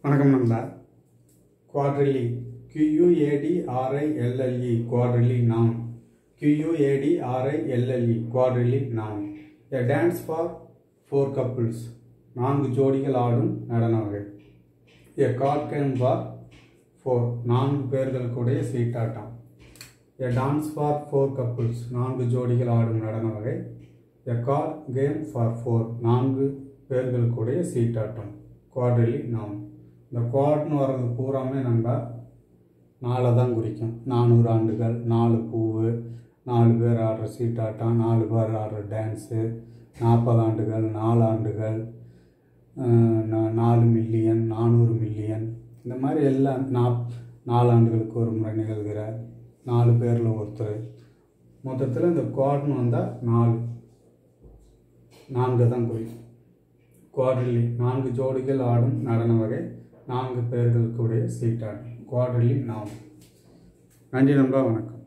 வணக்கம் நண்பா குவாட்ரிலி QUADRILLE quadrille நாம் QUADRILLE குவாட்ரிலி நாம் a dance for four couples நான்கு ஜோடிகள் ஆடும் நடன வகை a card game for four நான்கு பேர்களுக்குடைய சீட்டாட்டம் a dance for four couples நான்கு ஜோடிகள் ஆடும் நடன வகை a card game for four நான்கு பேர்களுக்குடைய சீட்டாட்டம் குவாட்ரிலி நாம் இந்த குவாட்னு வர்றது பூராமே நண்பா நாளை தான் குறிக்கும் நானூறு ஆண்டுகள் நாலு பூவு நாலு பேர் ஆடுற சீட்டாட்டம் நாலு பேர் ஆடுற டான்ஸு நாற்பது ஆண்டுகள் நாலு ஆண்டுகள் அஹ், நா- நாலு மில்லியன் நானூறு மில்லியன் இந்த மாதிரி எல்லாம் நாப் நாலு ஆண்டுகளுக்கு ஒரு முறை நிகழ்கிற நாலு பேரில் ஒருத்தர் மொத்தத்தில் இந்த குவாட்னு வந்தால் நாலு நான்கு தான் குறிக்கும் குவாட்ரிலி நான்கு ஜோடிகள் ஆடும் நடன வகை நான்கு பேர்களுக்குடைய சீட்டாட்டம் குவாட்ரிலி நாம் நன்றி நண்பா வணக்கம்